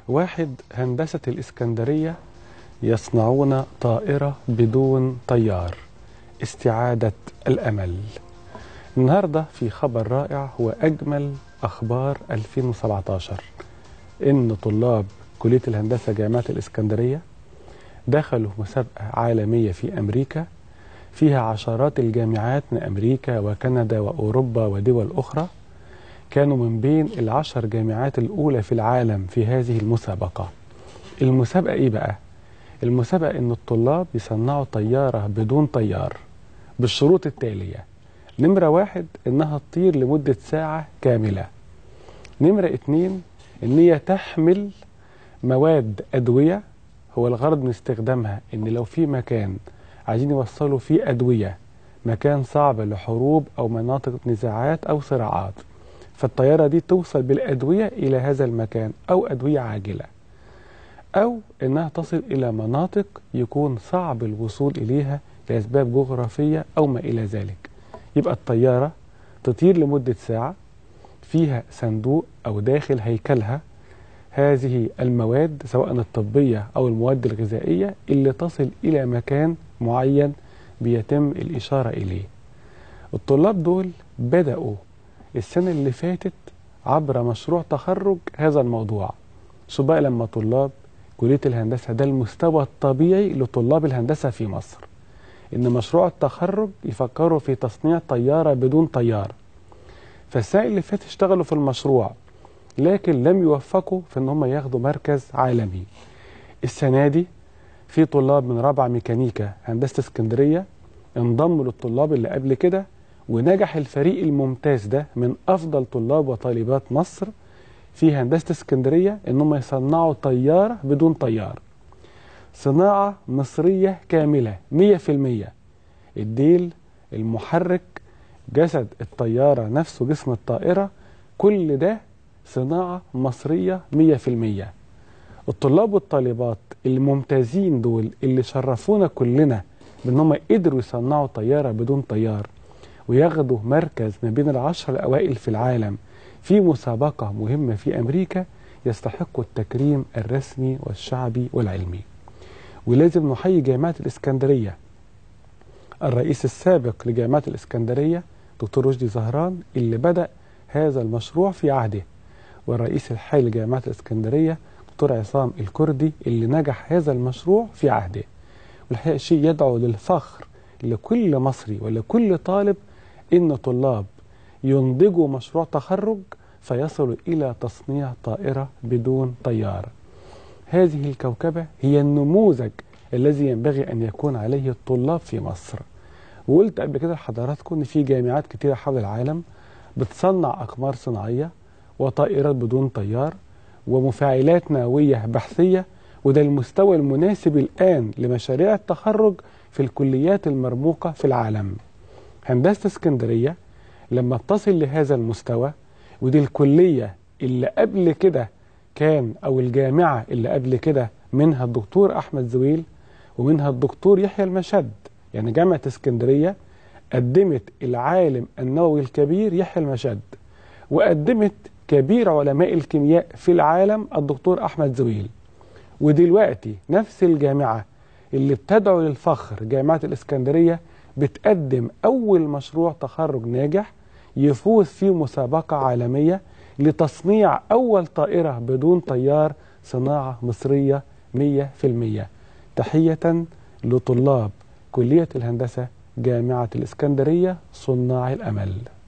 واحد هندسة الإسكندرية يصنعون طائرة بدون طيار استعادة الأمل النهاردة في خبر رائع هو أجمل أخبار 2017 إن طلاب كلية الهندسة جامعة الإسكندرية دخلوا مسابقة عالمية في أمريكا فيها عشرات الجامعات من أمريكا وكندا وأوروبا ودول أخرى كانوا من بين العشر جامعات الأولى في العالم في هذه المسابقة المسابقة إيه بقى؟ المسابقة إن الطلاب يصنعوا طيارة بدون طيار بالشروط التالية نمرة واحد إنها تطير لمدة ساعة كاملة نمرة اتنين إن هي تحمل مواد أدوية هو الغرض من استخدامها إن لو في مكان عايزين يوصلوا فيه أدوية مكان صعب لحروب أو مناطق نزاعات أو صراعات فالطيارة دي توصل بالأدوية إلى هذا المكان أو أدوية عاجلة أو إنها تصل إلى مناطق يكون صعب الوصول إليها لأسباب جغرافية أو ما إلى ذلك يبقى الطيارة تطير لمدة ساعة فيها صندوق أو داخل هيكلها هذه المواد سواء الطبية أو المواد الغذائية اللي تصل إلى مكان معين بيتم الإشارة إليه الطلاب دول بدأوا السنة اللي فاتت عبر مشروع تخرج هذا الموضوع شو بقى لما طلاب كلية الهندسة ده المستوى الطبيعي لطلاب الهندسة في مصر إن مشروع التخرج يفكروا في تصنيع طيارة بدون طيار فالسنة اللي فاتت اشتغلوا في المشروع لكن لم يوفقوا في ان هم ياخدوا مركز عالمي السنة دي في طلاب من رابعة ميكانيكا هندسة اسكندرية انضموا للطلاب اللي قبل كده ونجح الفريق الممتاز ده من أفضل طلاب وطالبات مصر في هندسة اسكندرية إنهم يصنعوا طيارة بدون طيار صناعة مصرية كاملة 100% الديل المحرك جسد الطيارة نفسه جسم الطائرة كل ده صناعة مصرية 100% الطلاب والطالبات الممتازين دول اللي شرفونا كلنا بان هم قدروا يصنعوا طيارة بدون طيار وياخدوا مركز ما بين العشر الأوائل في العالم في مسابقة مهمة في أمريكا يستحقوا التكريم الرسمي والشعبي والعلمي ولازم نحيي جامعة الإسكندرية الرئيس السابق لجامعة الإسكندرية دكتور رشدي زهران اللي بدأ هذا المشروع في عهده والرئيس الحالي لجامعة الإسكندرية دكتور عصام الكردي اللي نجح هذا المشروع في عهده والحقيقة شيء يدعو للفخر لكل مصري ولكل طالب إن طلاب ينضجوا مشروع تخرج فيصلوا إلى تصنيع طائرة بدون طيار هذه الكوكبة هي النموذج الذي ينبغي أن يكون عليه الطلاب في مصر وقلت قبل كده لحضراتكم إن في جامعات كتيرة حول العالم بتصنع أقمار صناعية وطائرات بدون طيار ومفاعلات نووية بحثية وده المستوى المناسب الآن لمشاريع التخرج في الكليات المرموقة في العالم هندسة اسكندرية لما تصل لهذا المستوى ودي الكلية اللي قبل كده كان أو الجامعة اللي قبل كده منها الدكتور أحمد زويل ومنها الدكتور يحيى المشد يعني جامعة اسكندرية قدمت العالم النووي الكبير يحيى المشد وقدمت كبير علماء الكيمياء في العالم الدكتور أحمد زويل ودلوقتي نفس الجامعة اللي بتدعو للفخر جامعة الإسكندرية بتقدم أول مشروع تخرج ناجح يفوز في مسابقة عالمية لتصنيع أول طائرة بدون طيار صناعة مصرية 100% تحية لطلاب كلية الهندسة جامعة الإسكندرية صناع الأمل